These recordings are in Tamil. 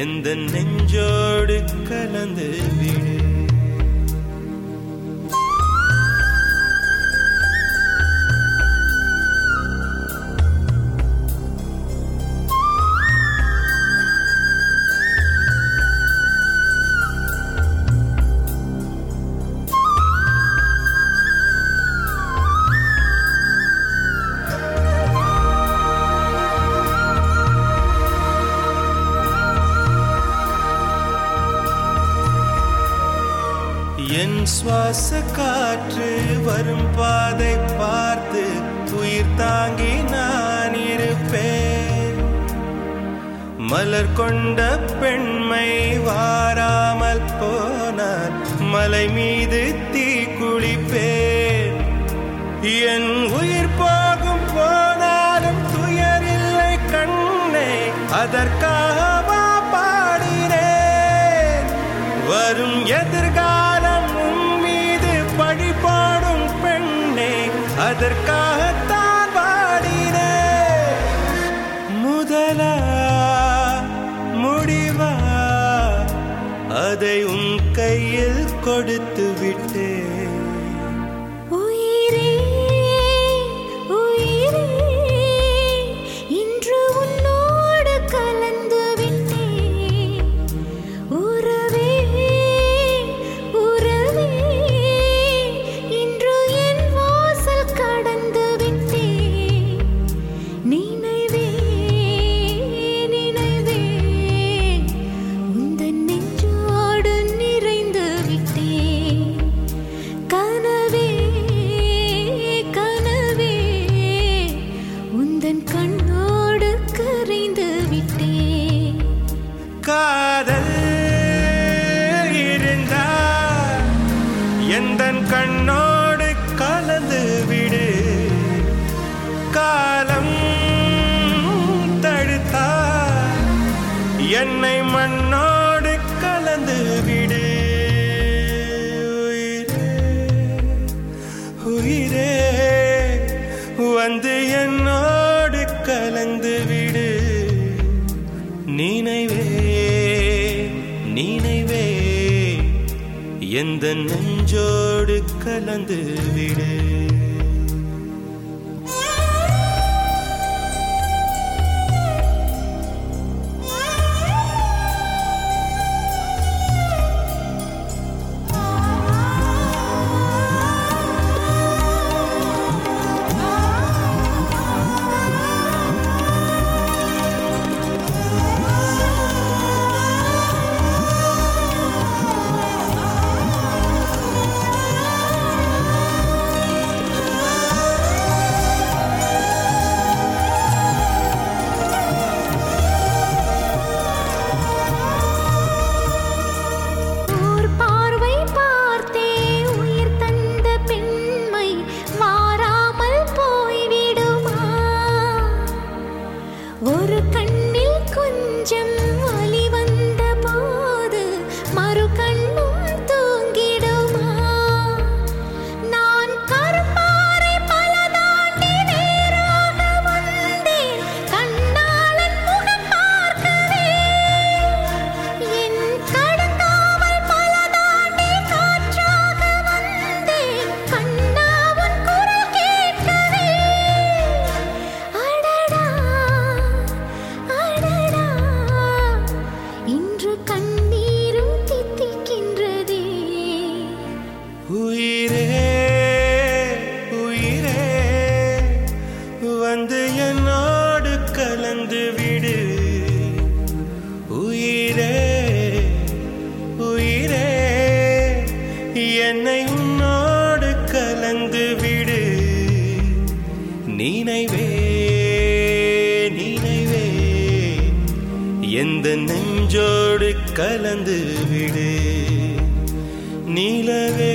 எந்த நெஞ்சோடு கலந்து விடு என் சுவாச காற்று வரும் பாதை பார்த்து உயிர் தாங்கி நான் இருப்பேன் மலர் கொண்ட பெண்மை வாராமல் போனார் மலை மீது தீ குளிப்பேன் என் உயிர் போகும் போனாலும் துயரில்லை கண்ணே அதற்காகவா பாடினேன் வரும் எதிர்காலம் உன் மீது பழி போடும் பெண்ணே அதற்காகத்தான் பாடினேன் முதலா முடிவா அதை உன் கையில் கொடுத்து விட்டேன் உயிரே உயிரே இன்று உன்னோடு கலந்து விட்டேன் உறவே உறவே இன்று என் வாசல் கடந்து விட்டேன் நினைவே நினைவே உந்தன் நெஞ்சோடு நிறைந்து விட்டேன் கனவே கனவே உந்தன் கண்ணோடு கரைந்து விட்டேன் காதல் இருந்தா எந்த கண்ணோடு கலந்து விடு காலம் தடுத்தா என்னை மண்ணோடு கலந்து விடு உயிரே உயிரே வந்து என்னோடு கலந்து விடு நினைவே நினைவே எந்த நெஞ்சோடு கலந்து விடு ஓர் பார்வை பார்த்தே உயிர் தந்த பெண்மை மாறாமல் போய்விடுமா ஒரு கண்ணில் கொஞ்சம் வலி வந்த போது மறு கண்ணும் தூங்கிடுமா நான் கருப்பாறை பல தாண்டி நேராக வந்தேன் கண்ணாளன் முகம் பார்க்கவே என் கடுங்காவல் பல தாண்டி காற்றாக வந்தேன் கண்ணாவன் குரல் கேட்கவே அடடா அடடா இன்று கண்ணீரும் தித்திக்கின்றதே உயிரே உயிரே வந்து என்னோடு கலந்து விடு உயிரே உயிரே என்னை உன்னோடு கலந்து விடு நினைவே நினைவே எந்த நெஞ்சோடு கலந்து விடு நிலவே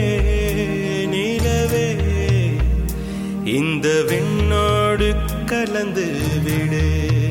நிலவே இந்த விண்ணோடு கலந்து விடு